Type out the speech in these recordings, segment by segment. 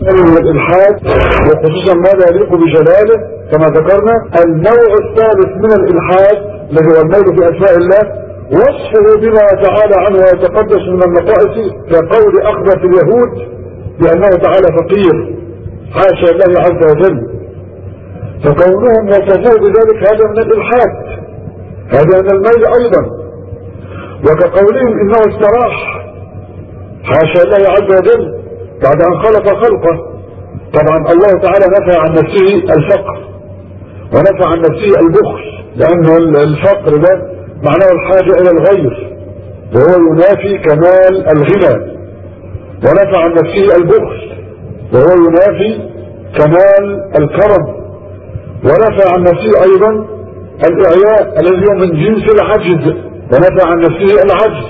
من الإلحاد وخصوصا ما لا يليق بجلاله كما ذكرنا النوع الثالث من الإلحاد الذي هو الميل في أسماء الله وصفه بما تعالى عنه ويتقدس من النقائص كقول أخبث اليهود بأنه تعالى فقير حاشا الله عز وجل فكونهم وصفوه بذلك هذا من الإلحاد هذا من الميل أيضا وكقولهم إنه استراح حاشا الله عز وجل بعد أن خلق خلقه طبعا الله تعالى نفى عن نفسه الفقر ونفى عن نفسه البخل لأن الفقر ده معناه الحاجة إلى الغير وهو ينافي كمال الغنى ونفى عن نفسه البخل وهو ينافي كمال الكرم ونفى عن نفسه أيضا الإعياء الذي هو من جنس العجز ونفى عن نفسه العجز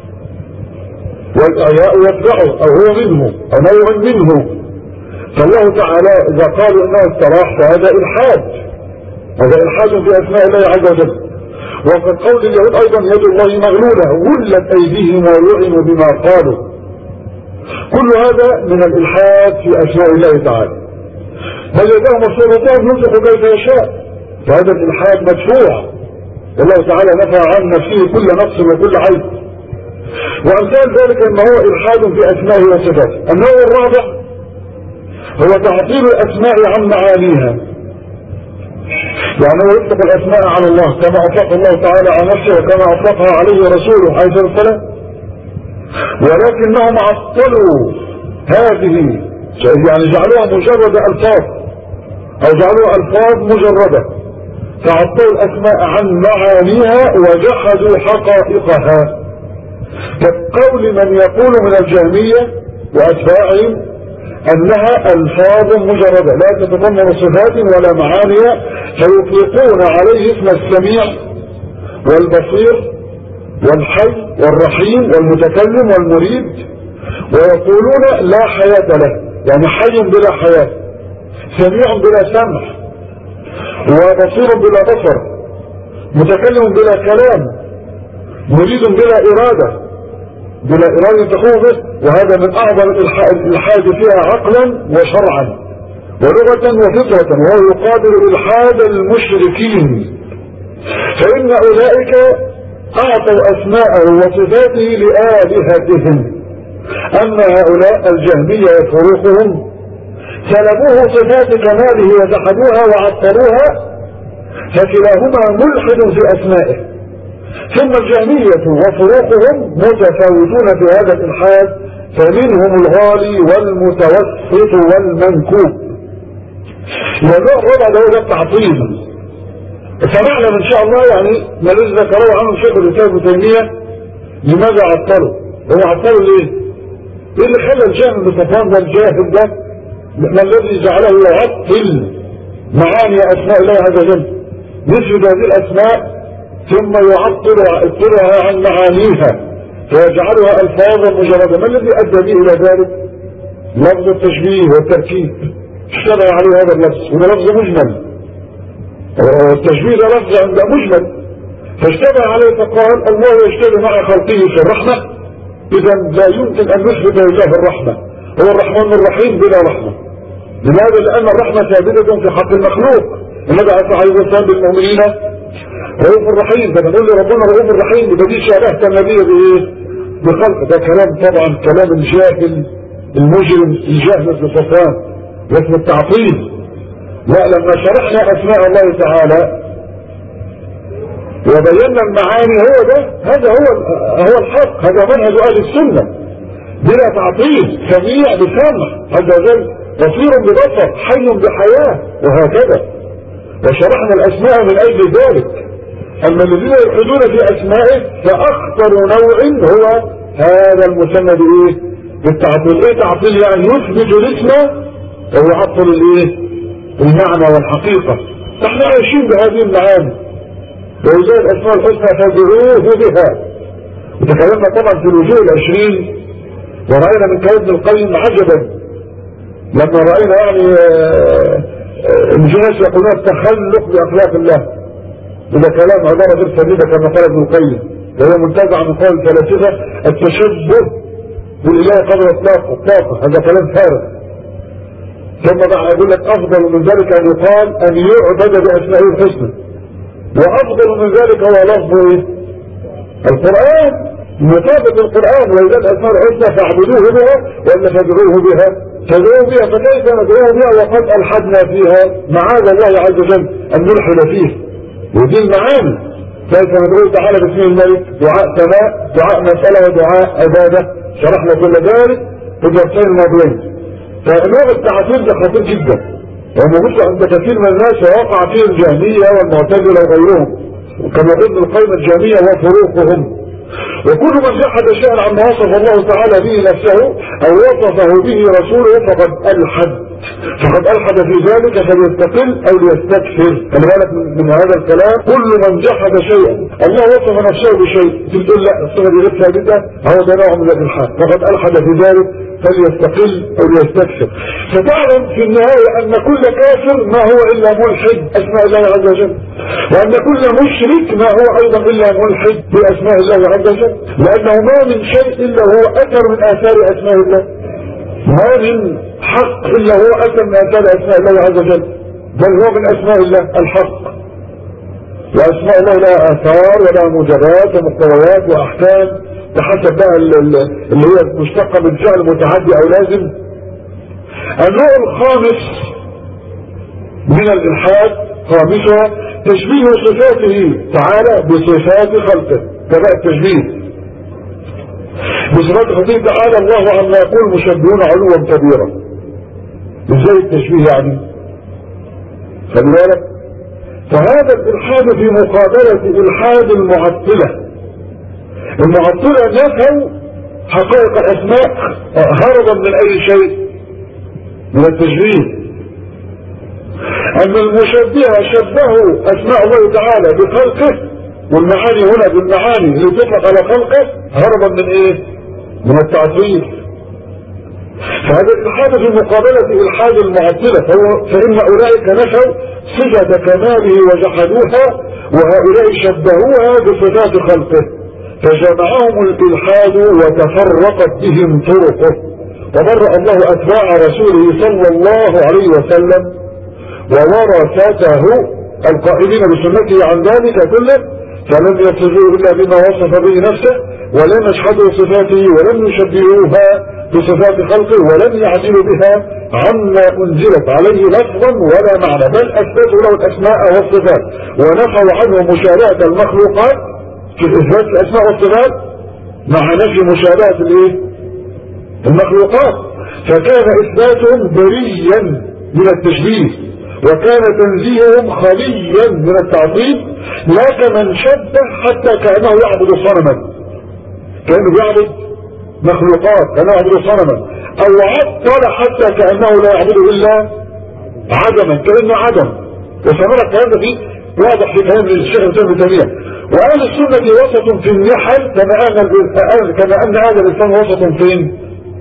والإعياء يتبعه أو هو منه أو نوع منه فالله تعالى إذا قالوا إنه استراح فهذا إلحاد هذا إلحاد في أسماء الله عز وجل وقد قول اليهود أيضا يد الله مغلولة ولت أيديهم ويعنوا بما قالوا كل هذا من الإلحاد في أسماء الله تعالى بل يداه مصروفات ينفق كيف يشاء فهذا الإلحاد مدفوع والله تعالى نفى عن نفسه كل نقص وكل عيب وأمثال ذلك أنه هو إلحاد في أسمائه وصفاته النوع الرابع هو تعطيل الأسماء عن معانيها يعني هو يطلق الأسماء على الله كما أطلق الله تعالى على نفسه وكما أطلقها عليه ورسوله عليه الصلاة والسلام ولكنهم عطلوا هذه يعني جعلوها مجرد ألفاظ أو جعلوها ألفاظ مجردة فعطلوا الأسماء عن معانيها وجحدوا حقائقها كقول من يقول من الجهمية وأتباعهم أنها ألفاظ مجردة لا تتضمن صفات ولا معاني فيطلقون عليه اسم السميع والبصير والحي والرحيم والمتكلم والمريد ويقولون لا حياة له يعني حي بلا حياة سميع بلا سمع وبصير بلا بصر متكلم بلا كلام مريد بلا إرادة بلا إرادة تقوم به وهذا من أعظم الإلحاد فيها عقلا وشرعا ولغة وفطرة وهو يقابل إلحاد المشركين فإن أولئك أعطوا أسماءه وصفاته لآلهتهم أما هؤلاء الجهمية وفروقهم سلبوه صفات كماله وجحدوها وعطروها فكلاهما ملحد في أسمائه ثم الجهمية وفروقهم متفاوتون في هذا الإلحاد فمنهم الغالي والمتوسط والمنكوب الموضوع الرابع ده هو التعطيل سمعنا ان شاء الله يعني ما الذي ذكره عنه شيخ الاسلام ابن تيميه لماذا عطلوا؟ هو عطلوا ليه؟ ايه اللي خلى الجاهل بن صفوان ده الجاهل ده ما الذي جعله يعطل معاني اسماء الله عز وجل يسجد هذه الاسماء ثم يعطل يعطلها عن معانيها فيجعلها الفاظا مجرده ما الذي ادى به الى ذلك؟ لفظ التشبيه والتركيب اشتغل عليه هذا اللفظ وده لفظ مجمل التشبيه ده لفظ عند مجمل فاشتبه عليه فقال الله يشتبه مع خلقه في الرحمة اذا لا يمكن ان نثبت لله الرحمة هو الرحمن الرحيم بلا رحمة لماذا لان الرحمة ثابتة في حق المخلوق النبي عليه الصلاة والسلام بالمؤمنين رؤوف الرحيم فنقول لربنا رؤوف الرحيم يبقى دي شبهت النبي بايه بخلق ده كلام طبعا كلام الجاهل المجرم الجاهل في صفوان واسم التعطيل لا لما شرحنا اسماء الله تعالى وبينا المعاني هو ده هذا هو هو الحق هذا منهج اهل السنه بلا تعطيل سميع بسمع عز وجل بصير ببصر حي بحياه وهكذا وشرحنا الاسماء من اجل ذلك اما الذين يلحدون في اسمائه فاخطر نوع هو هذا المسمى بايه بالتعطيل ايه تعطيل يعني يثبت الاسم ويعطل الايه المعنى والحقيقة نحن عايشين بهذه المعاني وإذا الأسماء الحسنى فادعوه بها وتكلمنا طبعا في الوجوه العشرين ورأينا من كلام ابن القيم عجبا لما رأينا يعني الناس يقولون التخلق بأخلاق الله إذا كلام عبارة غير سديدة كما قال ابن القيم وهو منتزع من قول الفلاسفة التشبه بالإله قبل إطلاقه إطلاقه هذا كلام فارغ ثم بقى يقول لك افضل من ذلك ان يقال ان يعبد باسمائه الحسنى وافضل من ذلك هو لفظ ايه؟ القران مطابق القران ولذلك الاسماء الحسنى فاعبدوه بها ولا فادعوه بها فادعوه بها فكيف ندعوه بها وقد الحدنا فيها معاذ الله عز وجل ان نلحد فيه ودي المعاني كيف ندعوه تعالى باسم الملك دعاء سماء دعاء مساله ودعاء عباده شرحنا كل ذلك في الدرسين الماضيين فنوع التعطيل ده خطير جدا وموجود عند كثير من الناس ووقع فيه الجهمية والمعتزلة وغيرهم وكما يقول القيمة الجهمية وفروقهم وكل من جحد شيئا عما وصف الله تعالى به نفسه او وصفه به رسوله فقد الحد فقد الحد في ذلك فليستقل او ليستكثر خلي بالك من هذا الكلام كل من جحد شيئا الله وصف نفسه بشيء تقول لا الصفه دي غير ثابته هو ده نوع من الالحاد فقد الحد في ذلك فليستقل او ليستكثر فتعلم في النهايه ان كل كافر ما هو الا ملحد اسماء الله عز وجل وان كل مشرك ما هو ايضا الا ملحد باسماء الله عز وجل لانه ما من شيء الا هو اثر من اثار اسماء الله ما من حق الا هو اثر من اثار اسماء الله عز وجل بل هو من اسماء الله الحق واسماء الله لها اثار ولها موجبات ومقتضيات واحكام بحسب بقى اللي هي مشتقه من فعل متعدي او لازم النوع الخامس من الالحاد خامسها تشبيه صفاته تعالى بصفات خلقه كبقى التشبيه بصفات خلقه تعالى الله عما يقول مشبهون علوا كبيرا ازاي التشبيه يعني خلي بالك فهذا الالحاد في مقابلة الحاد المعطلة المعطلة نفوا حقائق الاسماء هربا من اي شيء من التشبيه أما المشبهة شبهوا أسماء الله تعالى بخلقه والمعاني هنا بالمعاني اللي تطلق على خلقه هربا من إيه؟ من التعطيل فهذا الإلحاد في مقابلة إلحاد المعطلة فهو فإن أولئك نفوا صفة كماله وجحدوها وهؤلاء شبهوها بصفات خلقه فجمعهم الإلحاد وتفرقت بهم طرقه وبرأ الله أتباع رسوله صلى الله عليه وسلم وورثته القائلين بسنته عن ذلك كله فلم يصفوه إلا بما وصف به نفسه ولم يشهدوا صفاته ولم يشبهوها بصفات خلقه ولم يعدلوا بها عما أنزلت عليه لفظا ولا معنى بل أثبتوا له الأسماء والصفات ونفوا عنه مشابهة المخلوقات في إثبات الأسماء والصفات مع نفي مشابهة الإيه؟ المخلوقات فكان إثباتهم بريا من التشبيه وكان تنزيههم خليا من التعظيم لا كمن شبه حتى كأنه يعبد صنما كأنه يعبد مخلوقات كأنه يعبد صنما أو عطل حتى كأنه لا يعبد إلا عدما كأنه عدم وسنرى الكلام ده فيه واضح في كلام الشيخ ابن تيمية وأهل السنة وسط في النحل كما أن كما أن هذا الإنسان وسط فين؟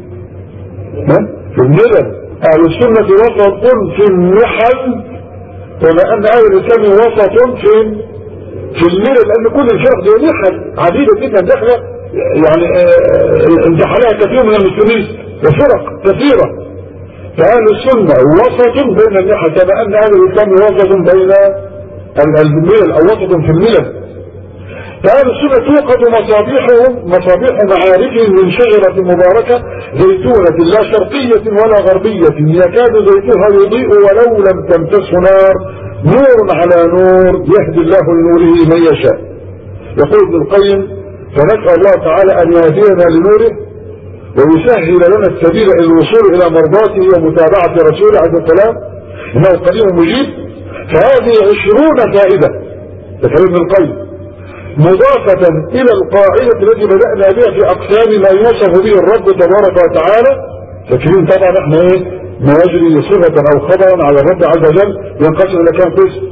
في الملل أهل السنة وسط في النحل كما أن أهل الإسلام وسط في في الملل لأن كل الفرق دي نحل عديدة جدا داخلة يعني انتحلها كثير من المسلمين وفرق كثيرة فأهل السنة وسط بين النحل كما أن أهل الإسلام وسط بين الملل أو وسط في الملل فأهل السنة توقد مصابيحهم مصابيح معارفهم من شجرة مباركة زيتونة لا شرقية ولا غربية يكاد زيتها يضيء ولو لم تمسسه نار نور على نور يهدي الله لنوره من يشاء يقول ابن القيم فنسأل الله تعالى أن يهدينا لنوره ويسهل لنا السبيل إلى الوصول إلى مرضاته ومتابعة رسوله عليه السلام إنه قريب مجيب فهذه عشرون فائدة ذكر ابن القيم مضافة إلى القاعدة التي بدأنا بها في أقسام ما يوصف به الرب تبارك وتعالى فاكرين طبعا احنا ايه ما يجري صفة أو خبرا على الرب عز وجل ينقسم إلى كام قسم؟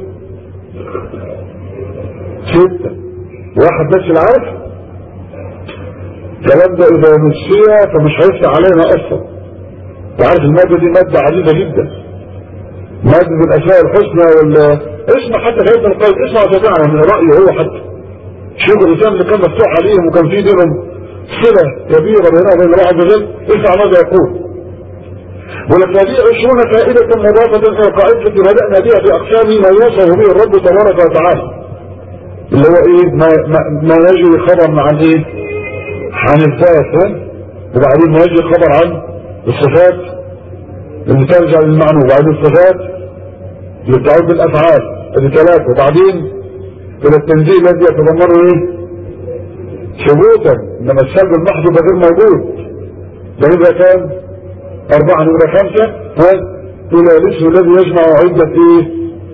ستة واحد بس العارف الكلام ده إذا نسيها فمش هيفتح علينا أصلا وعارف المادة دي مادة عديدة جدا مادة الأسماء الحسنى وال اسمع حتى في ابن القيم اسمع يا جماعة من رأيه هو حتى شيخ الإسلام اللي كان مفتوح عليهم وكان في بينهم صلة كبيرة بينهم وبين الله عز وجل اسمع ماذا يقول ولك هذه عشرون فائدة مضافة إلى قاعدة بدأنا بها في أقسام ما يوصف به الرب تبارك وتعالى اللي هو ايه ما, ما, ما يجري خبر عن ايه عن الذات وبعدين ما يجري خبر عن الصفات اللي ترجع للمعنى وبعدين الصفات اللي بتعود بالافعال اللي ثلاثة وبعدين الى التنزيل الذي يتضمنه ايه ثبوتا انما السلب المحض ده غير موجود ده يبقى كام اربعة نمرة خمسة ها الى الاسم الذي يجمع عدة ايه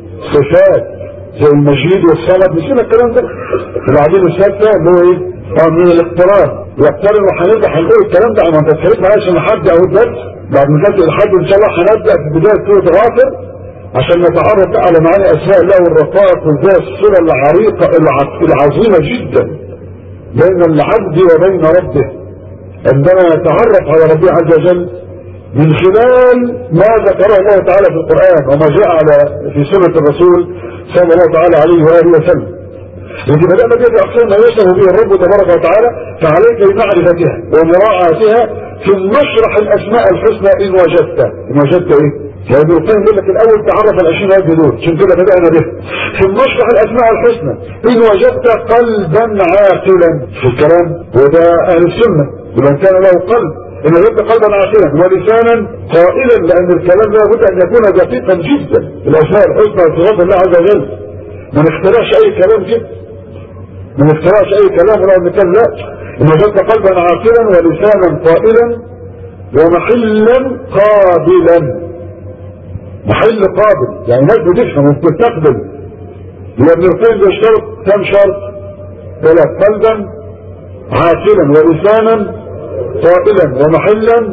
صفات زي المجيد والصمد نسينا الكلام ده وبعدين الثالثة اللي هو ايه اه من الاقتران يقترن وهنرجع هنقول الكلام ده ما انت اتكلمت معايا عشان لحد اهو الدرس بعد ما تنتهي الحد ان شاء الله هنبدا في بدايه سوره غافر عشان نتعرف بقى على معاني اسماء الله والرقائق وازاي الصله العريقه العظيمه جدا بين العبد وبين ربه عندما يتعرف على ربه عز وجل من خلال ما ذكره الله تعالى في القرآن وما جاء على في سنة الرسول صلى الله تعالى عليه وآله وسلم لكن بدأنا بها في أقسام ما يشبه به الرب تبارك وتعالى فعليك بمعرفتها ومراعاتها ثم اشرح الأسماء الحسنى إن وجدت إن وجدت إيه؟ لأن القيم يقول لك الأول تعرف العشرين وجه دول عشان كده بدأنا به ثم اشرح الأسماء الحسنى إن وجدت قلبا عاقلا في الكلام وده أهل السنة ولو كان له قلب إن وجدت قلبا عاقلا ولسانا قائلا لأن الكلام لابد أن يكون دقيقا جدا الأسماء الحسنى وصفات الله عز وجل ما نخترعش أي كلام جدا ما نخترعش أي كلام ولا نتكلم لا إن وجدت قلبا عاقلا ولسانا قائلا ومحلا قابلا محل قابل يعني ناس بتفهم وبتستقبل يبقى ابن القيم بيشترط كم شرط ثلاث قلبا عاقلا ولسانا قائلا ومحلا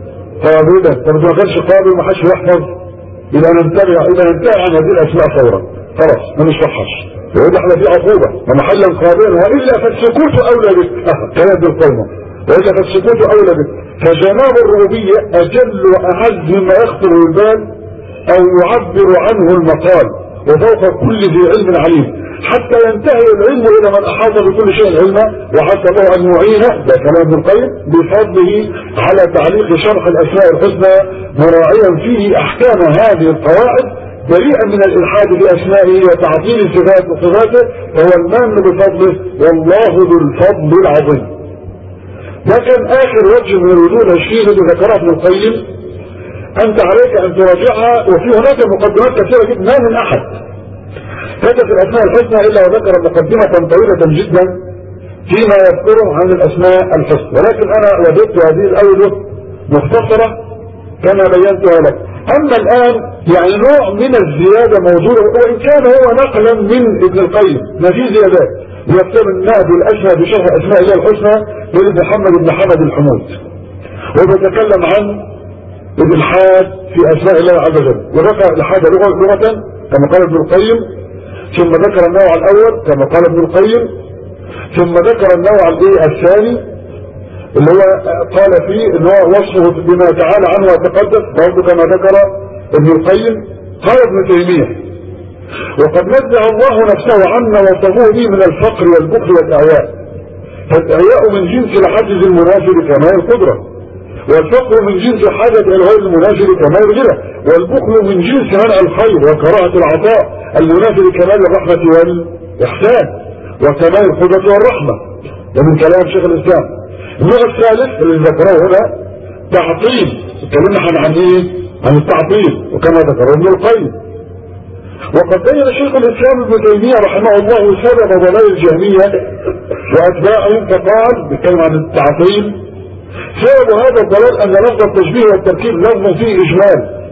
قابلا طب ما كانش قابل ما حدش يحفظ يبقى ننتبه يبقى ننتهي عن هذه الاسماء فورا خلاص ما نشرحهاش يقول احنا في عقوبه ومحلا قابلا والا فالسكوت اولى بك كلام ابن القيم والا فالسكوت اولى بك فجناب الربوبيه اجل واعز مما يخطر البال او يعبر عنه المقال وفوق كل ذي علم عليم حتى ينتهي العلم الى من احاط بكل شيء علما وحتى الله ان يعينه ده كلام ابن القيم بفضله على تعليق شرح الاسماء الحسنى مراعيا فيه احكام هذه القواعد بريئا من الالحاد باسمائه وتعطيل صفات وصفاته فهو المان بفضله والله ذو الفضل العظيم ده كان اخر وجه من الوجوه العشرين اللي ذكرها ابن القيم انت عليك ان تراجعها وفي هناك مقدمات كثيرة جدا ما من احد كتب في الاسماء الحسنى الا وذكر مقدمة طويلة جدا فيما يذكره عن الاسماء الحسنى ولكن انا وجدت هذه الاول مختصرة كما بينتها لك اما الان يعني نوع من الزيادة موجودة وان كان هو نقلا من ابن القيم ما في زيادات يكتب النهب الاشهى بشرح اسماء الله الحسنى لابن محمد بن حمد الحمود وبيتكلم عن الالحاد في اسماء الله عز وجل وذكر الالحاد لغه لغه كما قال ابن القيم ثم ذكر النوع الاول كما قال ابن القيم ثم ذكر النوع الايه الثاني اللي هو قال فيه ان هو وصفه بما تعالى عنه وتقدس برضه كما ذكر ابن القيم قال ابن تيميه وقد نزع الله نفسه عنا وصفوه به من الفقر والبخل والاعياء فالاعياء من جنس العجز المناسب كمال القدره والفقر من جنس حاجة الغير المناسب كمال الغنى والبخل من جنس منع الخير وكراهة العطاء المناسب كمال الرحمة والإحسان وكمال القدرة والرحمة ده من كلام شيخ الإسلام النوع الثالث اللي ذكره هنا تعطيل اتكلمنا عن ايه؟ عن التعطيل وكما ذكره ابن القيم وقد بين شيخ الاسلام ابن تيميه رحمه الله سبب ضلال الجهميه واتباعهم فقال بيتكلم عن التعطيل سبب هذا الضلال ان لفظ التشبيه والتركيب لفظ فيه اجمال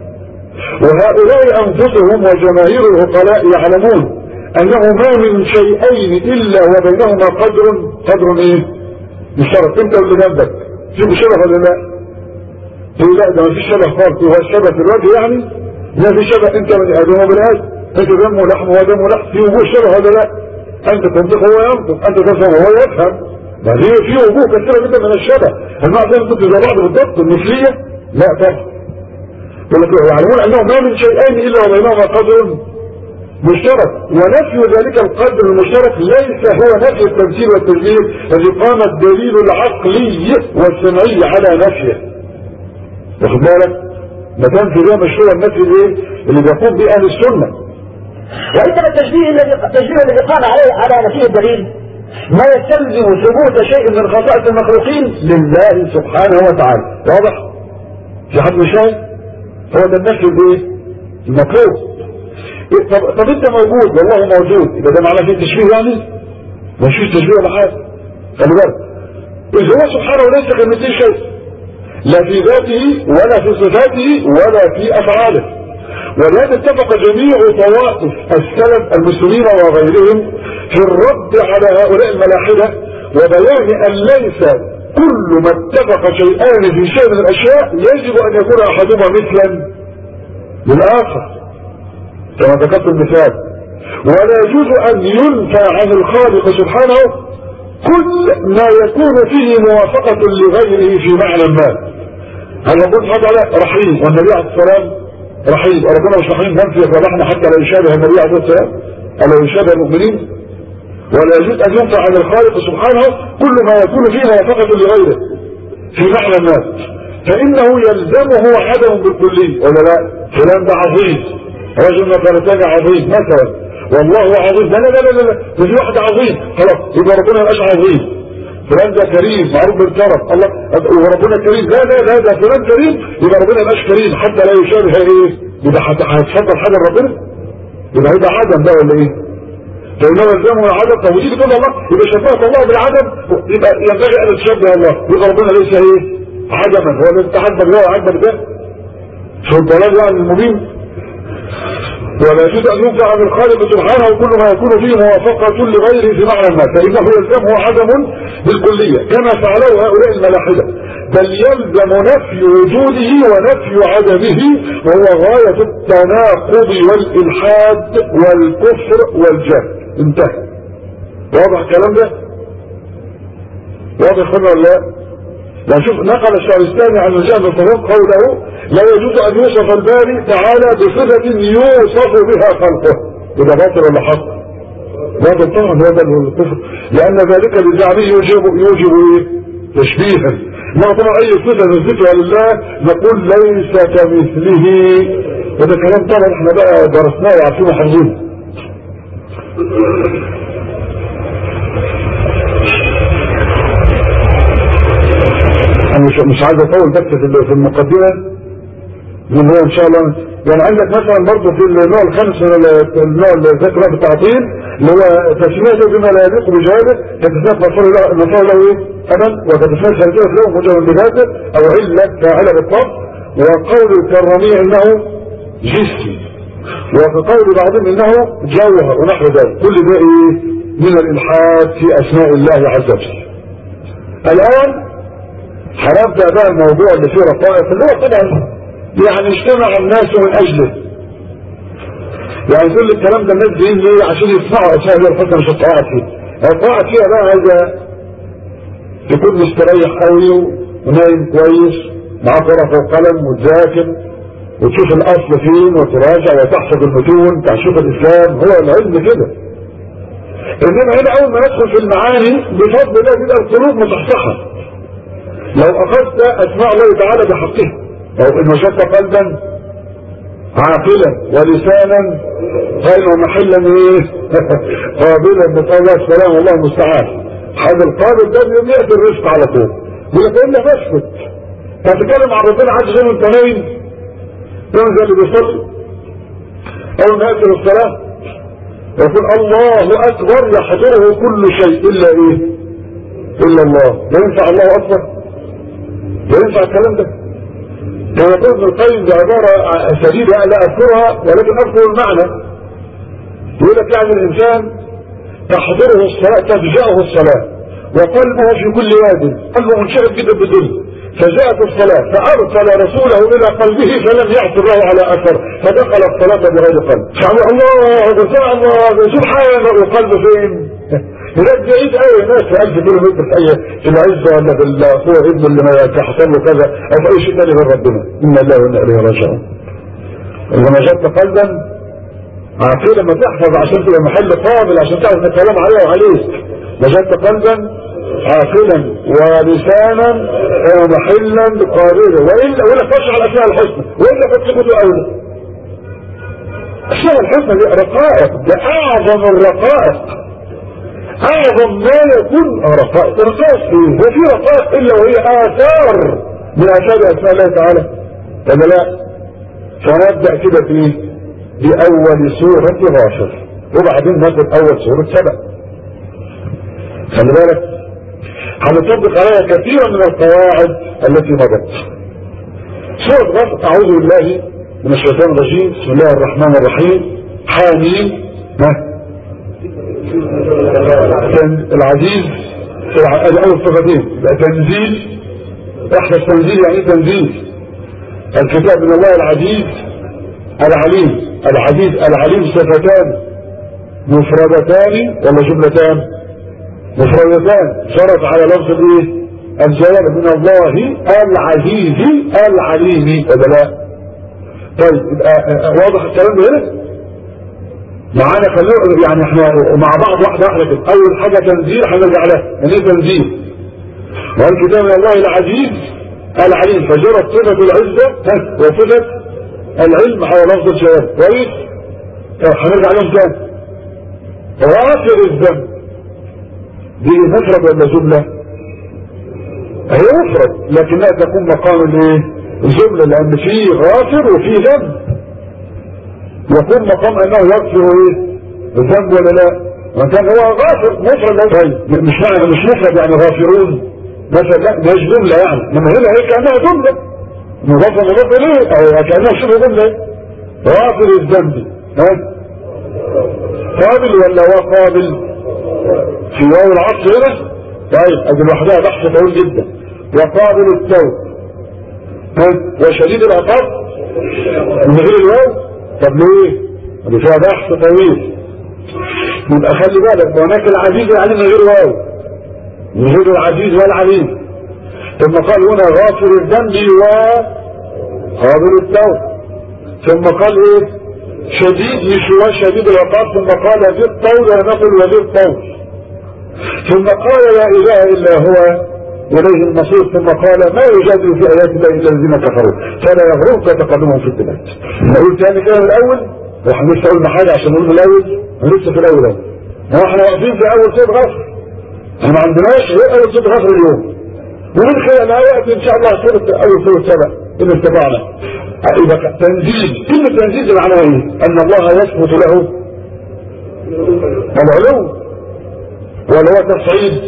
وهؤلاء انفسهم وجماهير العقلاء يعلمون انه ما من شيئين الا وبينهما قدر قدر ايه مشترك انت واللي جنبك في شبه ولا لا تقول لا ده ما فيش شبه خالص هو الشبه في الوجه يعني لا في شبه انت من ادم ومن ادم انت دم ولحم ودم ولحم في وجوه شبه ولا لا انت تنطق هو ينطق انت تفهم وهو يفهم بعدين في وجوه كثيرة جدا من الشبه هل معنى ذلك كنت زي بعض بالضبط المثلية لا طبعا يقول لك يعلمون انه ما من شيئين الا وبينهما قدر مشترك ونفي ذلك القدر المشترك ليس هو نفي التمثيل والتشبيه الذي قام الدليل العقلي والسمعي على نفيه واخد بالك ما كان في ده مشروع النفي الايه اللي بيقوم به اهل السنه وإنما التشبيه الذي التشبيه الذي قال عليه على نفيه الدليل ما يستلزم ثبوت شيء من خصائص المخلوقين لله سبحانه وتعالى واضح في حد مش فاهم هو ده النفي الايه المطلوب إيه، طب, طب انت موجود والله موجود يبقى ده معناه فيه تشبيه يعني مش فيه تشبيه ولا حاجه خلي بالك اذا هو سبحانه ليس كمثله شيء لا في ذاته ولا في صفاته ولا في افعاله ولهذا اتفق جميع طوائف السلف المسلمين وغيرهم في الرد على هؤلاء الملاحدة وبيان ان ليس كل ما اتفق شيئان في شيء من الاشياء يجب ان يكون احدهما مثلا للاخر كما ذكرت المثال ولا يجوز ان ينفى عن الخالق سبحانه كل ما يكون فيه موافقة لغيره في معنى ما هل يقول سبحانه رحيم والنبي عليه السلام رحيم ربنا مش رحيم ننفي ورحمة حتى لا يشابه النبي عليه السلام ألا يشابه المؤمنين ولا يجوز أن ينفع عن الخالق سبحانه كل ما يكون فيه موافقة لغيره في معنى ما فإنه يلزمه عدم بالكلية ولا لا فلان ده عظيم رجل مثلا عظيم مثلا والله عظيم لا لا لا لا لا ده في واحد عظيم خلاص يبقى ربنا مبقاش عظيم فلان ده كريم معروف بالكرم الله وربنا كريم لا لا لا ده فلان كريم يبقى ربنا مبقاش كريم حتى لا يشابه ايه يبقى هتفضل حاجه لربنا يبقى هيبقى عدم ده ولا ايه فإنما يلزمه العدم طب وتيجي تقول الله يبقى شبهت الله بالعدم يبقى ينبغي أن تشبه الله يبقى ربنا ليس ايه عدما هو اللي انت عدم ده وعدم ده شو الضلال يعني المبين ولا يجوز أن ينفع عن الخالق سبحانه كل ما يكون فيه موافقة لغيره في معنى ما فإنه يلزمه عدم بالكلية كما فعله هؤلاء الملاحدة بل يلزم نفي وجوده ونفي عدمه وهو غاية التناقض والإلحاد والكفر والجهل انتهى واضح الكلام ده واضح ولا لا يعني شوف نقل الشعرستاني عن الجهل الطريق قوله لا يجوز ان يوصف الباري تعالى بصفة يوصف بها خلقه اذا باطل ولا حق باطل طبعا هذا الكفر لان ذلك لزعمه يوجب يوجب ايه تشبيها ما طبعا اي صفة نثبتها لله نقول ليس كمثله وده كلام طبعا احنا بقى درسناه وعارفينه حافظينه انا مش مش عايز اطول بس في المقدمه من هو ان شاء الله يعني عندك مثلا برضه في النوع الخامس من النوع اللي ذكره في التعطيل اللي هو تسميته بما لا يليق بجهاده كتسميه مفعول له مفعول له ايه؟ ابدا وكتسميه خارجيه له مجرد بذاته او عله فاعله بالطبع وقول الكراميه انه جسم وفي قول بعضهم انه جوهر ونحو ذلك كل ده ايه؟ من الالحاد في اسماء الله عز وجل. الان هنبدأ بقى الموضوع اللي فيه رقائق اللي هو طبعا يعني اجتمع الناس من اجله يعني كل الكلام ده الناس جايين ليه عشان يسمعوا اسماء الله الحسنى مش الطاعات فيه الطاعات فيها بقى عايزة تكون مستريح قوي ونايم كويس معاك ورقة وقلم وتذاكر وتشوف الاصل فين وتراجع وتحفظ المتون بتاع شيخ الاسلام هو العلم كده انما هنا اول ما ندخل في المعاني بفضل الله تبقى القلوب مصحصحه لو اخذت اسماء الله تعالى بحقها لو ان وجدت قلبا عاقلا ولسانا قائلا ومحلا ايه قابلا نسال الله السلام والله المستعان هذا القابل ده يوم ياتي الرزق على طول يقول لك الا اسكت تتكلم عن ربنا عز وجل وانت نايم تنزل اللي بيصلي اول ما ياتي الصلاه يقول الله اكبر يحضره كل شيء الا ايه الا الله لا ينفع الله اكبر وينفع الكلام ده كما يقول ابن القيم بعبارة شديدة لا أذكرها ولكن أذكر المعنى يقول لك يعني الإنسان تحضره الصلاة تفجأه الصلاة وقلبه في كل واد قلبه منشغل جدا بالدنيا فجاءت الصلاة فأرسل رسوله إلى قلبه فلم يعثر له على أثر فدخل الصلاة بغير قلب فعلوا الله سبحان الله سبحان وقلبه فين هناك بعيد قوي ناس في 1000 كيلو متر في اي في العزة ولا بالاخوه ابن اللي ما تحصل له كذا او في اي شيء ثاني غير ربنا ان الله وانا اليه راجعون اذا وجدت قلبا عارفين لما تحفظ عشان تبقى محل قابل عشان تعرف الكلام عليه وعليك وجدت قلبا عاقلا ولسانا ومحلا قابلا والا ولا تشرح الاسماء الحسنى والا فتثبت اولى الاسماء الحسنى دي رقائق ده اعظم الرقائق اعظم ما يكون رقائق رقائق ايه وفي رقائق الا وهي اثار من اثار اسماء الله تعالى ولا لا فنبدا كده بايه باول سوره غاشر وبعدين ناخد اول سوره سبع خلي بالك هنطبق عليها كثيرا من القواعد التي مضت سورة غافر أعوذ بالله من الشيطان الرجيم بسم الله الرحمن الرحيم حاميم ما العزيز الأول صفتين تنزيل احنا التنزيل يعني تنزيل الكتاب من الله العزيز العليم العزيز العليم صفتان مفردتان ولا جملتان مفردتان شرط على لفظ الايه الجلال من الله العزيز العليم ولا لا طيب يبقى واضح الكلام ده هنا معانا خلوه يعني احنا مع بعض واحده واحده كده اول حاجه تنزيل هنرجع لها يعني ايه تنزيل والكتاب من الله العزيز العليم فجرت صفه العزه وصفه العلم على لفظ الجلال كويس هنرجع لهم تاني غافر الذنب دي مفرد ولا جملة هي مفرد لكنها تكون مقام الايه الجملة لان في غافر وفي ذنب يكون مقام انه يغفر ايه الذنب ولا لا وان كان هو غافر مفرد طيب مش معنى مش مفرد يعني غافرون مثلا لا مش جملة يعني لما هنا هي كانها جملة مضافة مضافة ليه او كانها شبه جملة غافر الذنب ها قابل ولا هو قابل في واو العطف هنا طيب ادي لوحدها بحث طويل جدا وقابل التوب وشديد العقاب من غير الواو طب ليه؟ دي فيها بحث طويل يبقى خلي بالك هناك العزيز العليم من غير واو من غير العزيز والعليم ثم قال هنا غافر الذنب وقابل التوب ثم قال ايه شديد مش هو شديد العقاب ثم قال ذي الطول ونقل وذي الطول ثم قال لا اله الا هو اليه المصير ثم قال ما يجادل في ايات الله الا الذين كفروا فلا يغررك تقدمهم في البلاد نقول تاني كده الاول واحنا لسه قلنا حاجه عشان نقول الاول لسه في الاول اهو ما احنا واقفين في اول صوت غفر احنا ما عندناش غير اول صوت غفر اليوم ومن خلال الايات ان شاء الله سوره اول سوره سبع ان استطعنا يبقى تنزيل كلمة تنزيل معناها ايه ان الله يثبت له العلو ولا هو تصعيد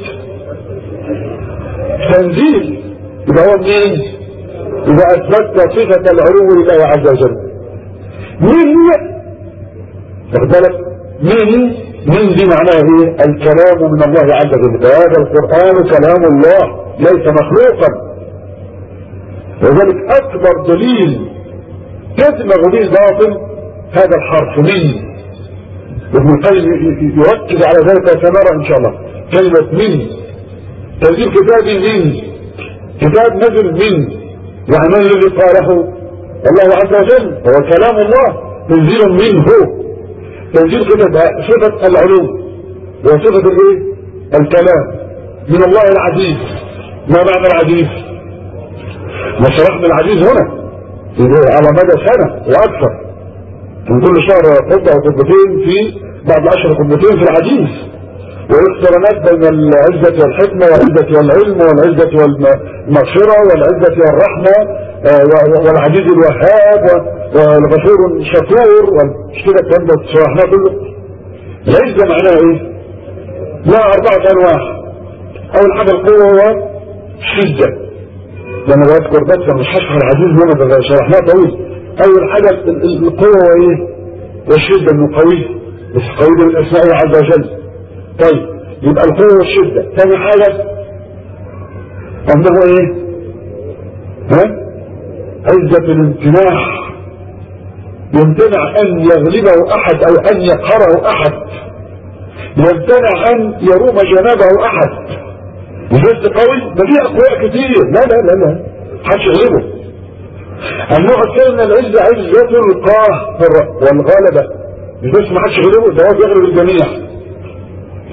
تنزيل يبقى هو منين اذا اثبتت صفة العلو لله عز وجل مين هي واخد بالك مين مين دي معناها ايه الكلام من الله عز وجل هذا القرآن كلام الله ليس مخلوقا وذلك اكبر دليل تدمغ به الباطل هذا الحرف من ابن القيم يركز على ذلك سنرى ان شاء الله كلمة من تنزيل كتابي من كتاب نزل من يعني من الذي قاله الله عز وجل هو كلام الله تنزيل منه تنزيل كتاب صفة العلوم وصفة الايه الكلام من الله العزيز ما معنى العزيز ما شرحنا العزيز هنا على مدى سنة واكثر من كل شهر قطعة وقطتين في بعد عشر قطتين في العزيز والاقترانات بين العزة والحكمة والعزة والعلم والعزة والمغفرة والعزة والرحمة والعزيز الوهاب والغفور الشكور مش كده الكلام ده شرحناه كله العزة معناها ايه؟ لها أربعة أنواع أول حاجة القوة هو شدة لما بذكر بس مش هشرح العزيز هنا ده شرحناه طويل اول حاجة القوة وايه والشدة انه قوي بس قوي من اسمائه عز وجل طيب يبقى القوة والشدة ثاني حاجة انه ايه ها عزة الامتناع يمتنع ان يغلبه احد او ان يقهره احد يمتنع ان يروم جنابه احد مش بس قوي ده فيه اقوياء كتير لا لا لا لا محدش يغلبه النوع الثاني من العزة عزة القهر والغلبة مش بس محدش يغلبه ده هو بيغلب الجميع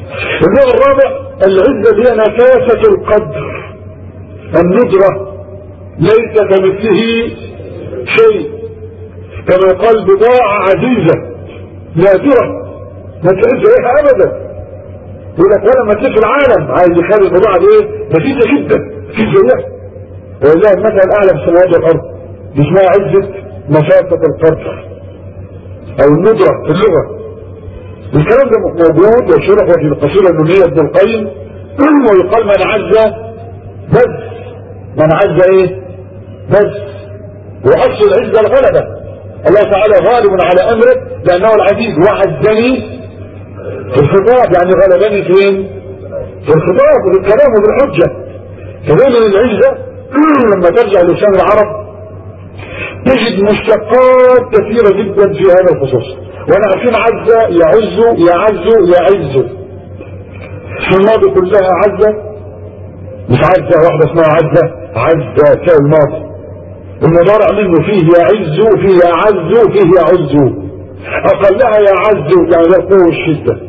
النوع الرابع العزة هي نكاسة القدر الندرة ليس كمثله شيء كما قال بضاعة عزيزة نادرة ما تعز عليها ابدا يقول لك ولا ما في العالم عايز يخلي البضاعة دي ايه نفيسة جدا في زيها ولله المثل الاعلى في السماوات والارض دي اسمها عزة مسافة القدر او الندرة في اللغة الكلام ده موجود وشرح في القصيدة النونية ابن القيم ويقال من عز بس من عز ايه بس واصل العزة الغلبة الله تعالى غالب على امره لانه العزيز وعزني في الخطاب يعني غلبني فين في الخطاب وبالكلام وبالحجة كذلك العزة لما ترجع لسان العرب تجد مشتقات كثيرة جدا في هذا الخصوص وانا عارفين عز يعز يعز يعز في الماضي كلها عزة مش عزة واحدة اسمها عزة عزة كان الماضي المضارع منه فيه يعز فيه يعز فيه يعز اقلها يعز يعني لا قوة الشدة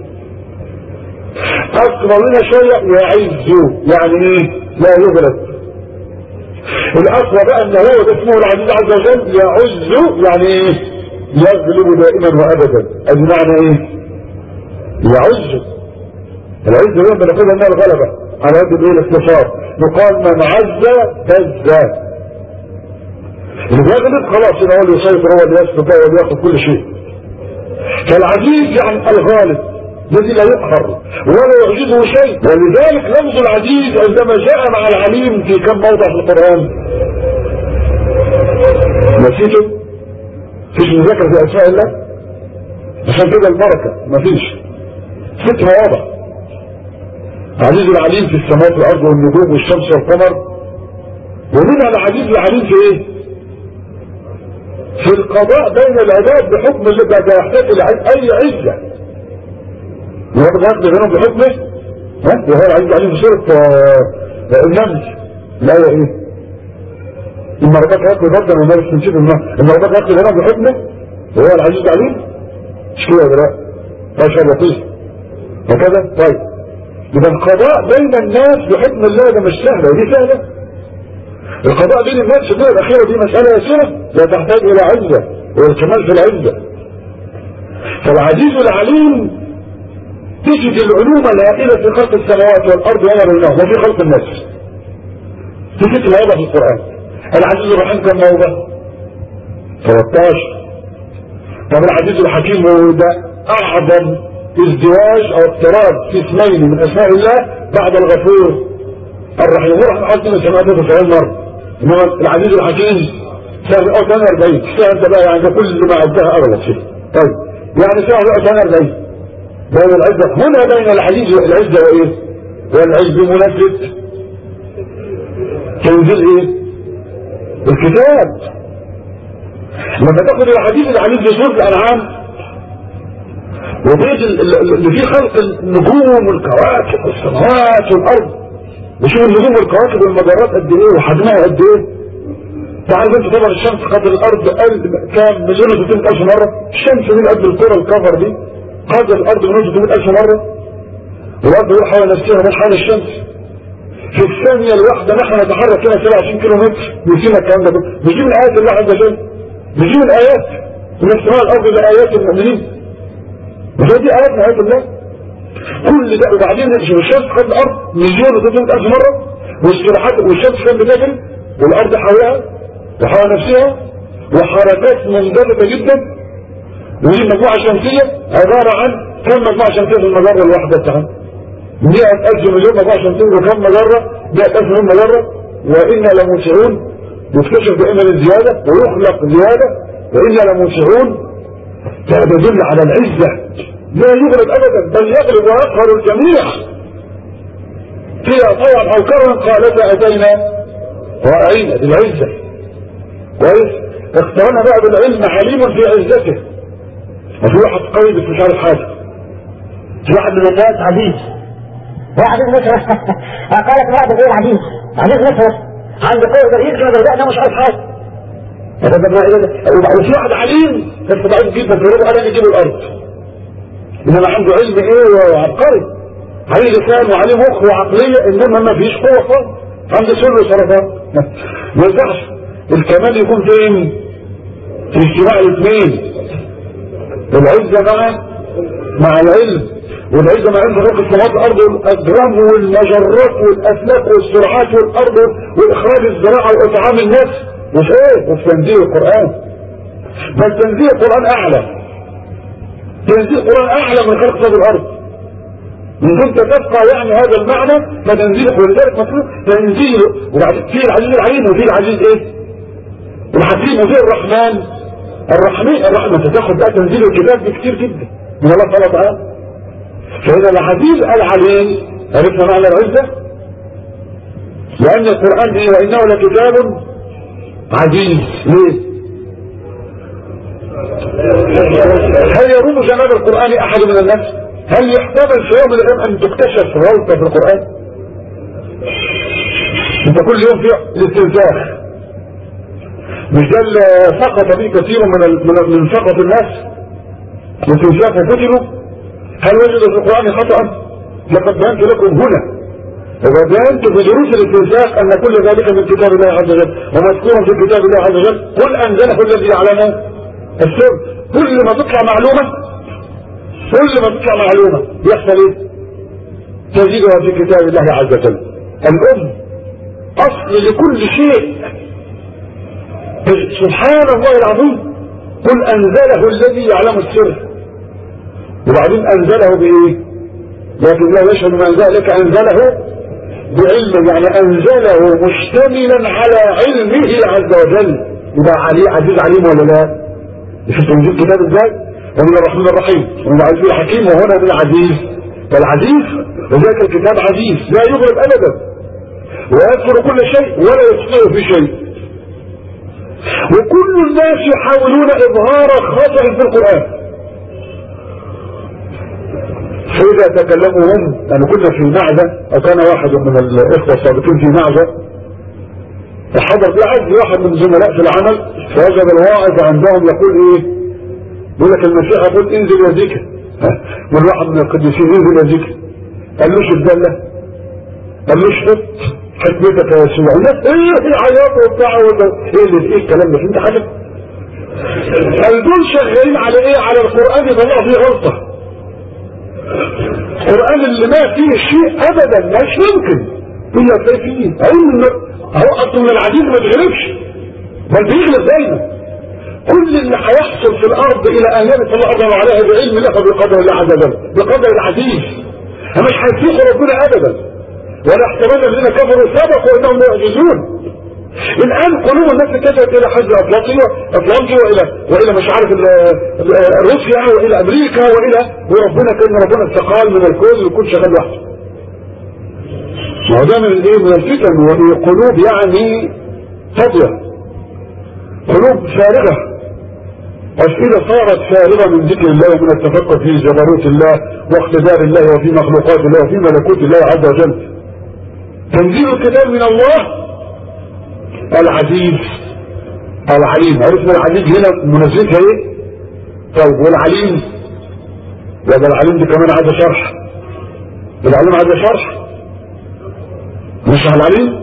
اكبر منها شوية يعز يعني ايه لا يغلب الاقوى بقى ان هو ده اسمه العزيز عز وجل يعز يعني ايه يغلب دائما وابدا ادي معنى ايه يعز العز هو بنقول انها الغلبة على يد الايه الاختصار يقال من عز فز اللي بيغلب خلاص هو اللي يسيطر هو اللي يسلط هو اللي ياخذ كل شيء فالعزيز يعني الغالب الذي لا يقهر ولا يعجبه شيء ولذلك لفظ العزيز عندما جاء مع العليم في كم موضع في القرآن نسيته فيش مذاكرة في أسماء الله عشان كده البركة مفيش فكرة واضح عزيز العليم في السماوات والأرض والنجوم والشمس والقمر ومنها العزيز العليم في ايه في القضاء بين العباد بحكم اللي ده يحتاج الى اي عزة وهذا يقضي بينهم بحكمه ها وهو العزيز العليم في سورة النمل لا يا ايه إن ربك يقضي بردا وما بس نسيب إن ربك يقضي بينهم بحكمه وهو العزيز العليم مش كده ولا لا ما شاء الله لطيف هكذا طيب يبقى القضاء بين الناس بحكم الله ده مش سهلة ودي سهلة القضاء بين الناس في الدول الأخيرة دي مسألة يسيرة لا تحتاج إلى عزة والكمال في العزة فالعزيز العليم تجد العلوم الهائلة في خلق السماوات والأرض وما بينهما وفي خلق الناس في ست مواضع في القرآن العزيز الرحيم كم موضع 13 طب العزيز الحكيم هو ده أعظم ازدواج أو اقتراب في اسمين من أسماء الله بعد الغفور الرحيم هو رحمة حد من سماعته 90 مرة انما العزيز الحكيم سهل او 42 سهل انت بقى يعني كل ما عدها اغلط شيء طيب يعني سهل او 42 بين العزة هنا بين العزيز والعزة وايه والعز بمناسبة تنزيل ايه الكتاب لما تاخد الحديث العزيز في سورة الانعام وبيت اللي فيه خلق النجوم والكواكب والسماوات والارض وشوف النجوم والكواكب والمجرات قد ايه وحجمها قد ايه تعرف انت طبعا الشمس قدر الارض قل كام مليون و الف مرة الشمس دي قد الكرة الكفر دي قدر الارض مليون و الف مرة والارض هو حول نفسها مش حول الشمس في الثانية الواحدة نحن نتحرك هنا 27 كيلو متر يسينا الكلام ده مش دي من ايات الله عز وجل مش دي من ايات من السماء الارض لايات المؤمنين مش دي ايات من ايات الله كل ده وبعدين الشمس قد الارض مليون و الف مرة واستراحات والشمس كان بتجري والارض حولها وحول نفسها وحركات منضبطة جدا ودي مجموعة شمسية عبارة عن كم مجموعة شمسية في المجرة الواحدة بتاعها 100000 مليون مجموعة شمسية وكم مجرة 100000 مليون مجرة وإنا لموسعون يكتشف دائما الزيادة ويخلق زيادة وإنا لموسعون ده يدل على العزة لا يغلب أبدا بل يغلب ويقهر الجميع فيها طوعا أو كرها قالتا أتينا رائعين العزة كويس اقترنا بقى بالعلم عليم في عزته وفي واحد قوي بس مش عارف حاجة في واحد من الناس عزيز واحد مثلا قالت واحد غير عزيز عزيز مثلا عنده قوة ده يجري ده ده مش عارف حاجة وفي واحد عليم بس ضعيف جدا في ربع انا يجيب الارض انما عنده علم ايه وعبقري عليه لسان وعليه مخ وعقلية انما ما فيش قوة خالص عنده سر وسرطان ما ينفعش الكمال يكون فين في اجتماع الاثنين العزة مع مع العلم والعزة مع علم خلق السماوات والارض والاجرام والمجرات والافلاك والسرعات والارض واخراج الزراعة واطعام الناس وفي ايه وفي تنزيل القرآن بل تنزيل القرآن اعلى تنزيل القرآن اعلى من خلق سماوات الارض من كنت تبقى يعني هذا المعنى فتنزيله ولذلك مطلوب تنزيله وبعدين فيه العزيز العليم وفيه العزيز ايه الحكيم وفيه الرحمن الرحمن الرحمة تاخد بقى تنزيل الكتاب بكتير جدا من الله سبحانه وتعالى فإذا العزيز العليم عرفنا معنى العزة لأن القرآن دي وإنه لكتاب عزيز ليه هل يروم جناب القرآن أحد من الناس هل يحتمل في يوم من الأيام أن تكتشف غلطة في القرآن انت كل يوم في الاستنساخ مش ده اللي سقط به كثير من من من سقط الناس واستنساخ وفتنوا هل وجدوا في القرآن خطأ لقد بينت لكم هنا وبينت في دروس الاستنساخ أن كل ذلك من كتاب الله عز وجل ومذكور في كتاب الله عز وجل قل أنزله الذي يعلم السر كل ما تطلع معلومة كل ما تطلع معلومة يحصل ايه تجدها في كتاب الله عز وجل الأم أصل لكل شيء سبحان الله العظيم قل أنزله الذي يعلم السر وبعدين أنزله بإيه لكن لا يشهد من ذلك أنزله بعلم يعني أنزله مشتملا على علمه عز وجل يبقى عليه عزيز عليم ولا لا شوف تنزيل كتاب ازاي ومن الرحمن الرحيم ومن العزيز الحكيم وهنا من العزيز فالعزيز وذلك الكتاب عزيز لا يغلب ابدا ويذكر كل شيء ولا يخطئ في شيء وكل الناس يحاولون اظهار خطأ في القرآن فإذا تكلموا هم يعني كنا في معزة أو كان واحد من الإخوة السابقين في معزة فحضر بعد واحد من الزملاء في العمل فوجد الواعظ عندهم يقول ايه يقول لك المسيح يقول انزل يا ذكر من واحد من القديسين انزل يا ذكر قال له الدالة قال له حط حكمتك يا يسوع الناس ايه العياط وبتاع ايه اللي ايه الكلام ده انت حاجه قال دول شغالين على ايه على القران يطلع فيه غلطه القران اللي ما فيه شيء ابدا مش ممكن الا تلاقي فيه علم اهو اصلا من العزيز ما بيغلبش بل بيغلب دايما كل اللي هيحصل في الارض الى ان يرث الله ارضا عليها بعلم الله بقدر الله عز وجل بقدر العزيز مش هيسيقوا ربنا ابدا ولا احتمال الذين كفروا سبقوا انهم يعجزون الان قلوب الناس اتجهت الى حزب اطلنطي اطلنطي والى والى مش عارف روسيا والى امريكا والى وربنا كان ربنا استقال من الكون ويكون شغال لوحده ما هو ده من الايه من الفتن وقلوب يعني فاضيه قلوب فارغه أفئدة صارت فارغة من ذكر الله ومن التفكر في جبروت الله واقتدار الله وفي مخلوقات الله وفي ملكوت الله عز وجل تنزيل الكتاب من الله العزيز العليم عرفنا العزيز هنا منزلتها ايه طيب والعليم وده العليم دي كمان عايزه شرح العليم عايزه شرح مش على العليم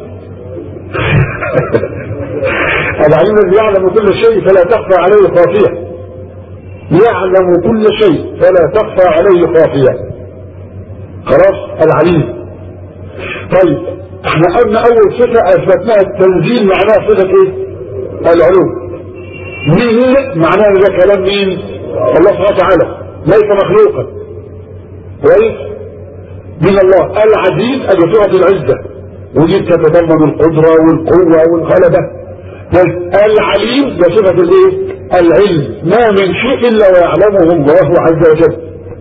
العليم الذي يعلم كل شيء فلا تخفى عليه خافية يعلم كل شيء فلا تخفى عليه خافية خلاص العليم طيب احنا قلنا اول صفة اثبتناها التنزيل معناها صفة ايه العلوم مين معناها ده كلام مين الله سبحانه وتعالى ليس مخلوقا كويس من الله العزيز ادي صفة العزة ودي تتضمن القدرة والقوة والغلبة العليم بصفة الايه العلم ما من شيء الا ويعلمه الله عز وجل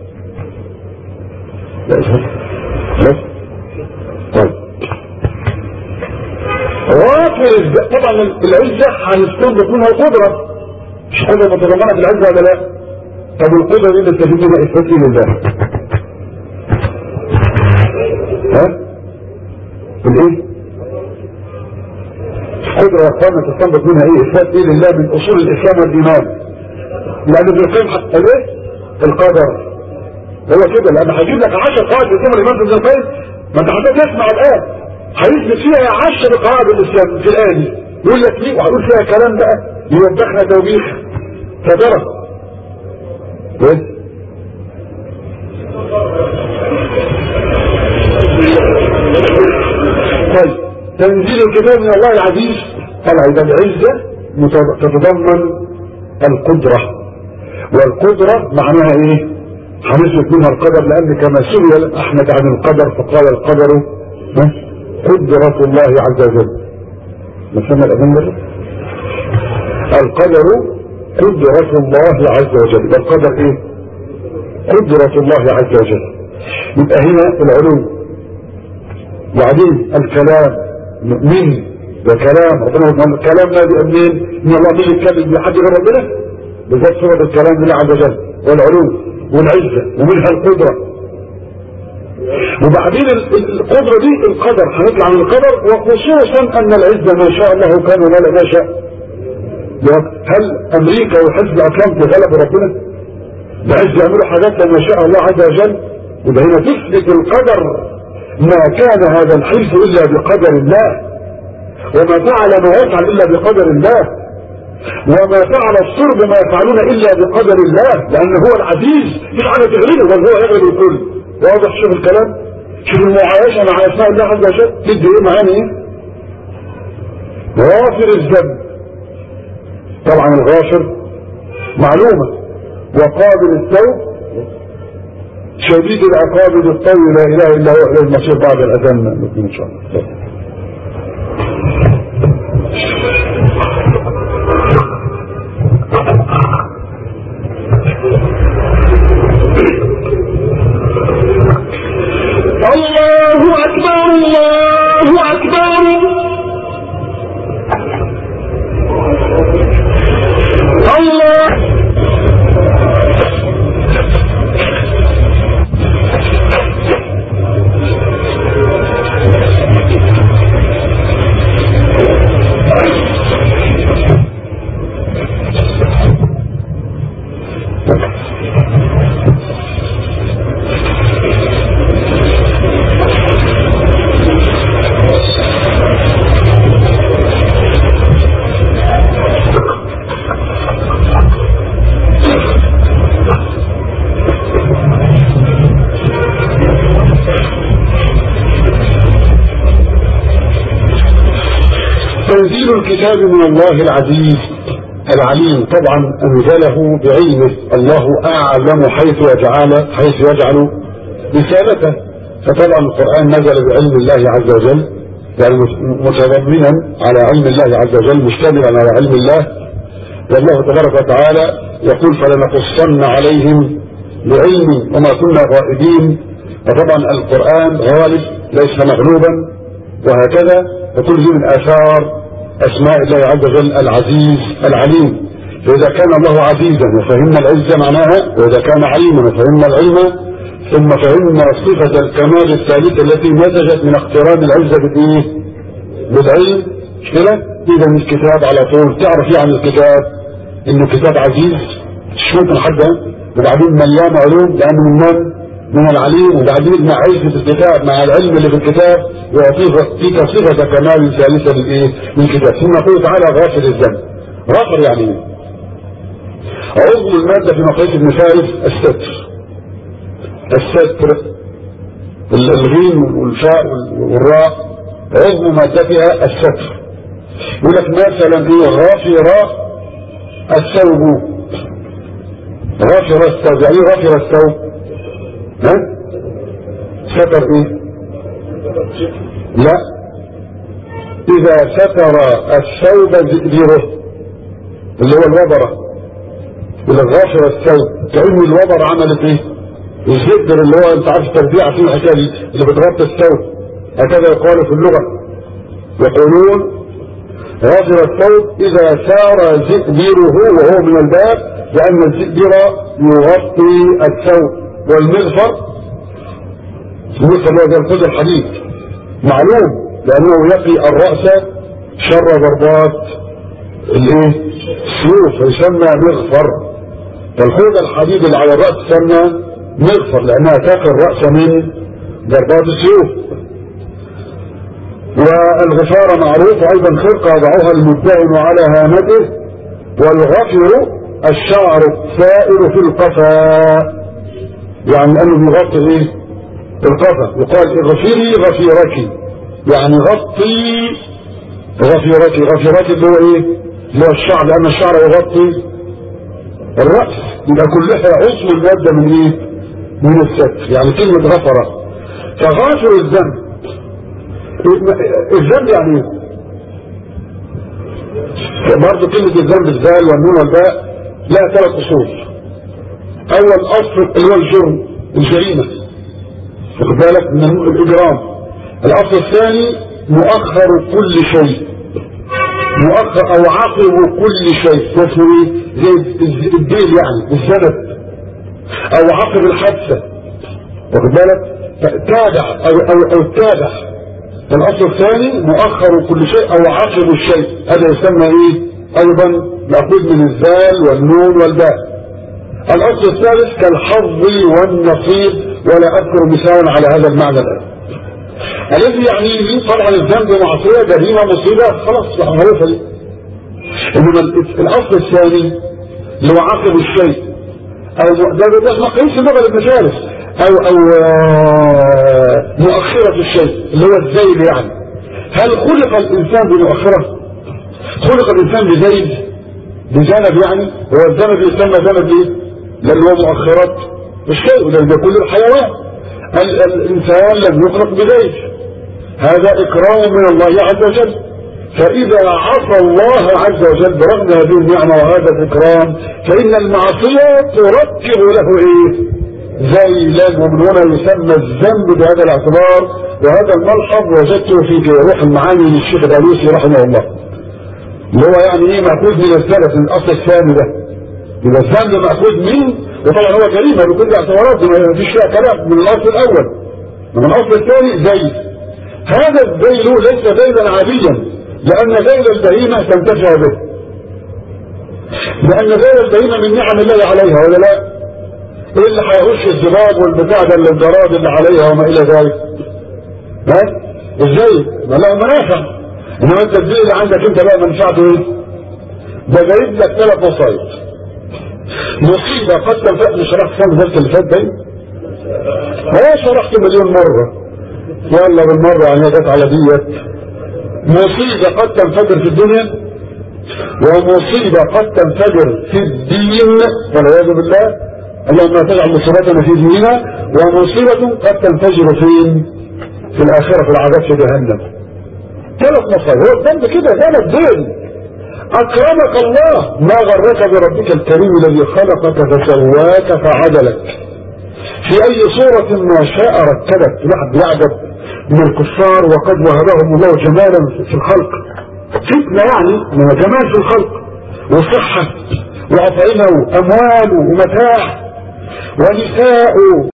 بس طيب غافر طبعا العزة هنستنبط منها القدرة مش قدرة متضمنة في العزة ولا لا طب القدرة دي اللي تجد منها اثبات لله ها الايه القدرة يا اخوانا تستنبط منها ايه اثبات ايه لله من اصول الاسلام والايمان لان ابن القيم الايه القدر هو كده لان هيجيب لك 10 قواعد الاسلام الامام ابن القيم ما انت حضرتك تسمع الان هيثبت فيها 10 قواعد الاسلام في الايه دي يقول لك ليه وهيقول فيها كلام بقى يوبخنا توبيخ فترى ايه طيب تنزيل الكتاب من الله العزيز طبعا يبقى العزة مت- تتضمن القدرة والقدرة معناها ايه هنثبت منها القدر لان كما سئل احمد عن القدر فقال القدر ها؟ قدرة الله عز وجل ما سمع الأذن القدر قدرة الله عز وجل يبقى القدر ايه قدرة الله عز وجل يبقى هنا العلو وبعدين الكلام من ده كلام ربنا يقول الكلام نادي منين ان الله مش يتكلم بحد غير ربنا بالذات صورة الكلام لله عز وجل والعلو والعزة ومنها القدرة وبعدين ال- ال- القدرة دي القدر هنطلع من القدر وخصوصا ان العزة ما شاء الله كان ولا ما شاء هل امريكا وحزب اتلانتي غلبوا ربنا بعز يعملوا حاجات ما شاء الله عز وجل يبقى هنا تثبت القدر ما كان هذا الحلف الا بقدر الله وما فعل ما يفعل الا بقدر الله وما فعل الصرب ما يفعلون الا بقدر الله لانه هو العزيز مش حاجه تغلبه بل هو يغلب الكل واضح شوف الكلام شوف المعايشه مع اسماء الله عز وجل تدي ايه معانا ايه غافر الذنب طبعا الغافر معلومه وقابل التوب شديد العقاب ذو الطول لا اله الا هو اليه المصير بعد الاذان نكون ان شاء الله الله أكبر الله أكبر الله تنزيل الكتاب من الله العزيز العليم طبعا انزله بعلمه الله اعلم حيث يجعل حيث يجعل رسالته فطبعا القران نزل بعلم الله عز وجل يعني متضمنا على علم الله عز وجل مشتملا على علم الله والله تبارك وتعالى يقول فلنقصن عليهم بعلم وما كنا غائبين وطبعا القران غالب ليس مغلوبا وهكذا وكل ذي من آثار أسماء الله عز وجل العزيز العليم فإذا كان الله عزيزا وفهمنا العزة معناها وإذا كان عليما وفهمنا العلم ثم فهمنا صفة الكمال الثالثة التي نتجت من اقتران العزة بالإيه؟ بالعلم مش كده؟ إذا الكتاب على طول تعرف ايه عن الكتاب إنه كتاب عزيز مش ممكن حد وبعدين مليان علوم لأنه من من؟ من العليم وبعدين مع عزة الكتاب مع العلم اللي في الكتاب يعطيك صفة كمال ثالثة للايه؟ للكتاب ثم يقول تعالى غافر الذنب غافر يعني ايه؟ عضو المادة في مقاييس ابن فارس الستر الستر الغين والفاء والراء عضو مادتها الستر يقول لك مثلا ايه غافر الثوب غافر الثوب يعني ايه غافر الثوب ها ستر ايه لا اذا ستر الثوب زئبره اللي هو الوبرة اللي غافر الثوب كأن الوبرة عملت ايه الزئبر اللي هو انت عارف التربيع فيه الحكايه دي اللي بتغطي الثوب هكذا يقال في اللغة يقولون غافر الثوب اذا سار زئبره وهو من الباب لان الزئبر يغطي الثوب والمغفر المغفر هو زي الخد الحديد معلوم لانه يقي الرأس شر ضربات الايه السيوف يسمى مغفر فالخوذ الحديد اللي على الرأس يسمى مغفر لأنها تقي الرأس من ضربات السيوف والغفار معروف أيضا خرقة يضعها المدهن على هامته والغفر الشعر السائل في القفا يعني أنه بيغطي إيه؟ القفا يقال اغفري غفيرك يعني غطي غفيرك غفيرك اللي هو ايه اللي هو الشعر لان الشعر يغطي الرأس يبقى كلها عضو المادة من ايه من الستر يعني كلمة غفرة فغافر الذنب الذنب يعني ايه برضه كلمة الذنب الزال والنون والباء لها ثلاث اصول اول اصل اللي هو الجرم الجريمة واخد بالك من الاجرام الاصل الثاني مؤخر كل شيء مؤخر او عقب كل شيء ده اسمه ايه زي الدين يعني الزند او عقب الحادثة واخد بالك تابع او او او تابع الاصل الثاني مؤخر كل شيء او عقب الشيء هذا يسمى ايه ايضا مأخوذ من الزال والنون والباء الاصل الثالث كالحظ والنصيب ولا اذكر مثالا على هذا المعنى الان الذي يعني لي طبعا الذنب معصيه جريمه مصيبه خلاص معروفه دي انما الاصل الثاني اللي هو عقب الشيء او ده ده مقيس اللغه المثالث او او مؤخره الشيء اللي هو الزيد يعني هل خلق الانسان بمؤخره خلق الانسان بزيد بذنب يعني هو الذنب يسمى ذنب ايه لان هو مؤخرات الشيء لان ده كل الحيوان الإنسان لم يخلق بذيك هذا إكرام من الله عز وجل فإذا عصى الله عز وجل برغم هذه النعمة وهذا الإكرام فإن المعصية تركب له إيه ذيلا ومن هنا يسمى الذنب بهذا الاعتبار وهذا الملحظ وجدته في روح المعاني للشيخ الألوسي رحمه الله اللي هو يعني ايه مأخوذ من السلف من الأصل الثاني ده يبقى الذنب مأخوذ من وطبعا هو جريمة بكل اعتبارات ما فيش فيها كلام من الأصل الأول من الأصل الثاني زي هذا الذيل ليس ذيلا عاديا لأن ذيل البهيمة تنتفع به لأن ذيل البهيمة من نعم الله عليها ولا لا؟ ايه اللي هيغش الذباب والبتاع ده اللي الجراد اللي عليها وما الى ذلك ها ازاي ما له منافع انما انت الدين اللي عندك انت بقى منفعته ايه ده جايب لك ثلاث وسائط مصيبة قد تنفع مش شرحت كام ذلك اللي فات ده هو شرحت مليون مرة يلا بالمرة يعني جت على ديت مصيبة قد تنفجر في الدنيا ومصيبة قد تنفجر في الدين والعياذ بالله اللهم لا تجعل مصيبتنا في ديننا ومصيبة قد تنفجر فين في الآخرة في العذاب في جهنم ثلاث مصائب هو الذنب كده ده الدين أكرمك الله ما غرك بربك الكريم الذي خلقك فسواك فعدلك في أي صورة ما شاء ركبك الواحد يعجب من الكفار وقد وهبهم الله جمالا في الخلق فتنة يعني من جمال في الخلق وصحة وأطعمة وأموال ومتاع ونساء